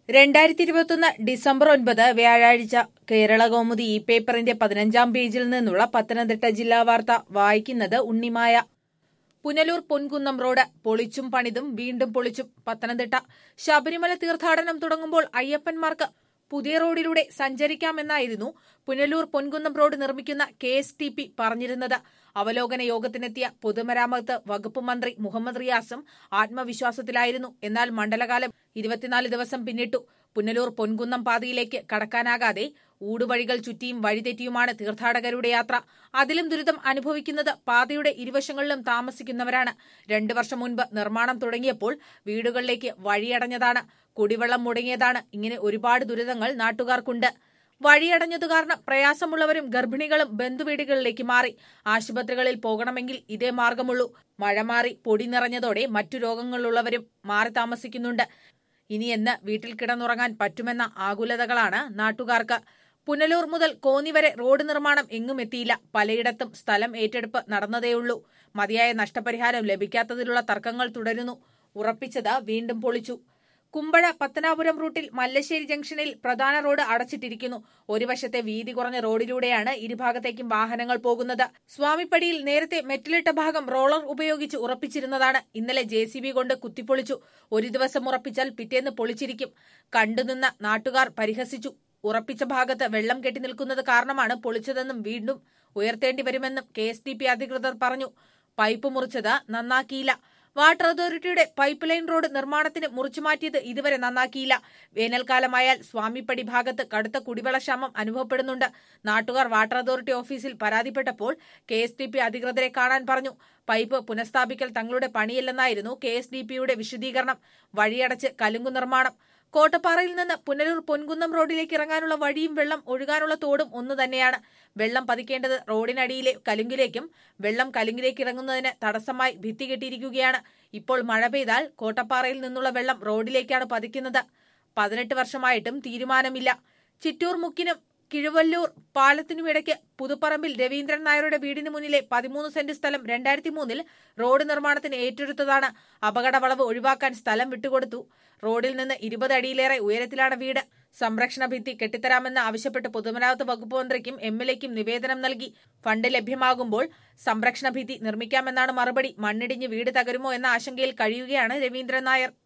രണ്ടായിരത്തി ഇരുപത്തൊന്ന് ഡിസംബർ ഒൻപത് വ്യാഴാഴ്ച കേരള കൗമുദി ഇ പേപ്പറിന്റെ പതിനഞ്ചാം പേജിൽ നിന്നുള്ള പത്തനംതിട്ട ജില്ലാ വാർത്ത വായിക്കുന്നത് ഉണ്ണിമായ പുനലൂർ പൊൻകുന്നം റോഡ് പൊളിച്ചും പണിതും വീണ്ടും പൊളിച്ചും പത്തനംതിട്ട ശബരിമല തീർത്ഥാടനം തുടങ്ങുമ്പോൾ അയ്യപ്പന്മാർക്ക് പുതിയ റോഡിലൂടെ സഞ്ചരിക്കാമെന്നായിരുന്നു പുനലൂർ പൊൻകുന്നം റോഡ് നിർമ്മിക്കുന്ന കെ എസ് ടി പി പറഞ്ഞിരുന്നത് അവലോകന യോഗത്തിനെത്തിയ പൊതുമരാമത്ത് വകുപ്പ് മന്ത്രി മുഹമ്മദ് റിയാസും ആത്മവിശ്വാസത്തിലായിരുന്നു എന്നാൽ മണ്ഡലകാലം ഇരുപത്തിനാല് ദിവസം പിന്നിട്ടു പുനലൂർ പൊൻകുന്നം പാതയിലേക്ക് കടക്കാനാകാതെ ഊടുവഴികൾ ചുറ്റിയും വഴിതെറ്റിയുമാണ് തീർത്ഥാടകരുടെ യാത്ര അതിലും ദുരിതം അനുഭവിക്കുന്നത് പാതയുടെ ഇരുവശങ്ങളിലും താമസിക്കുന്നവരാണ് രണ്ടു വർഷം മുൻപ് നിർമ്മാണം തുടങ്ങിയപ്പോൾ വീടുകളിലേക്ക് വഴിയടഞ്ഞതാണ് കുടിവെള്ളം മുടങ്ങിയതാണ് ഇങ്ങനെ ഒരുപാട് ദുരിതങ്ങൾ നാട്ടുകാർക്കുണ്ട് വഴിയടഞ്ഞതു കാരണം പ്രയാസമുള്ളവരും ഗർഭിണികളും ബന്ധുവീടുകളിലേക്ക് മാറി ആശുപത്രികളിൽ പോകണമെങ്കിൽ ഇതേ മാർഗമുള്ളൂ മഴ മാറി പൊടി നിറഞ്ഞതോടെ മറ്റു രോഗങ്ങളുള്ളവരും മാറി താമസിക്കുന്നുണ്ട് ഇനി എന്ന് വീട്ടിൽ കിടന്നുറങ്ങാൻ പറ്റുമെന്ന ആകുലതകളാണ് നാട്ടുകാർക്ക് പുനലൂർ മുതൽ കോന്നി വരെ റോഡ് നിർമ്മാണം എങ്ങും എത്തിയില്ല പലയിടത്തും സ്ഥലം ഏറ്റെടുപ്പ് നടന്നതേയുള്ളൂ മതിയായ നഷ്ടപരിഹാരം ലഭിക്കാത്തതിലുള്ള തർക്കങ്ങൾ തുടരുന്നു ഉറപ്പിച്ചത് വീണ്ടും പൊളിച്ചു കുമ്പഴ പത്തനാപുരം റൂട്ടിൽ മല്ലശ്ശേരി ജംഗ്ഷനിൽ പ്രധാന റോഡ് അടച്ചിട്ടിരിക്കുന്നു ഒരു വശത്തെ വീതി കുറഞ്ഞ റോഡിലൂടെയാണ് ഇരുഭാഗത്തേക്കും വാഹനങ്ങൾ പോകുന്നത് സ്വാമിപ്പടിയിൽ നേരത്തെ മെറ്റലിട്ട ഭാഗം റോളർ ഉപയോഗിച്ച് ഉറപ്പിച്ചിരുന്നതാണ് ഇന്നലെ ജെ കൊണ്ട് കുത്തിപ്പൊളിച്ചു ഒരു ദിവസം ഉറപ്പിച്ചാൽ പിറ്റേന്ന് പൊളിച്ചിരിക്കും കണ്ടുനിന്ന നാട്ടുകാർ പരിഹസിച്ചു ഉറപ്പിച്ച ഭാഗത്ത് വെള്ളം കെട്ടി നിൽക്കുന്നത് കാരണമാണ് പൊളിച്ചതെന്നും വീണ്ടും ഉയർത്തേണ്ടി വരുമെന്നും കെ അധികൃതർ പറഞ്ഞു പൈപ്പ് മുറിച്ചത് നന്നാക്കിയില്ല വാട്ടർ അതോറിറ്റിയുടെ പൈപ്പ് ലൈൻ റോഡ് നിർമ്മാണത്തിന് മുറിച്ചുമാറ്റിയത് ഇതുവരെ നന്നാക്കിയില്ല വേനൽക്കാലമായാൽ സ്വാമിപ്പടി ഭാഗത്ത് കടുത്ത കുടിവെള്ളക്ഷാമം അനുഭവപ്പെടുന്നുണ്ട് നാട്ടുകാർ വാട്ടർ അതോറിറ്റി ഓഫീസിൽ പരാതിപ്പെട്ടപ്പോൾ കെ എസ് ഡി പി അധികൃതരെ കാണാൻ പറഞ്ഞു പൈപ്പ് പുനഃസ്ഥാപിക്കൽ തങ്ങളുടെ പണിയല്ലെന്നായിരുന്നു കെ എസ് ഡി പിയുടെ വിശദീകരണം വഴിയടച്ച് കലുങ്കു നിർമ്മാണം കോട്ടപ്പാറയിൽ നിന്ന് പുനലൂർ പൊൻകുന്നം റോഡിലേക്ക് ഇറങ്ങാനുള്ള വഴിയും വെള്ളം ഒഴുകാനുള്ള തോടും ഒന്നു തന്നെയാണ് വെള്ളം പതിക്കേണ്ടത് റോഡിനടിയിലെ കലുങ്കിലേക്കും വെള്ളം കലുങ്കിലേക്ക് ഇറങ്ങുന്നതിന് തടസ്സമായി ഭിത്തി കെട്ടിയിരിക്കുകയാണ് ഇപ്പോൾ മഴ പെയ്താൽ കോട്ടപ്പാറയിൽ നിന്നുള്ള വെള്ളം റോഡിലേക്കാണ് പതിക്കുന്നത് പതിനെട്ട് വർഷമായിട്ടും തീരുമാനമില്ല ചിറ്റൂർ മുക്കിനും കിഴുവല്ലൂർ പാലത്തിനുമിടയ്ക്ക് പുതുപ്പറമ്പിൽ രവീന്ദ്രൻ നായരുടെ വീടിന് മുന്നിലെ പതിമൂന്ന് സെന്റ് സ്ഥലം രണ്ടായിരത്തി മൂന്നിൽ റോഡ് നിർമ്മാണത്തിന് ഏറ്റെടുത്തതാണ് അപകട വളവ് ഒഴിവാക്കാൻ സ്ഥലം വിട്ടുകൊടുത്തു റോഡിൽ നിന്ന് ഇരുപത് അടിയിലേറെ ഉയരത്തിലാണ് വീട് സംരക്ഷണ ഭിത്തി കെട്ടിത്തരാമെന്ന് ആവശ്യപ്പെട്ട് പൊതുമരാമത്ത് വകുപ്പ് മന്ത്രിക്കും എം എൽ എക്കും നിവേദനം നൽകി ഫണ്ട് ലഭ്യമാകുമ്പോൾ സംരക്ഷണ ഭിത്തി നിർമ്മിക്കാമെന്നാണ് മറുപടി മണ്ണിടിഞ്ഞ് വീട് തകരുമോ എന്ന ആശങ്കയിൽ കഴിയുകയാണ് രവീന്ദ്രൻ നായർ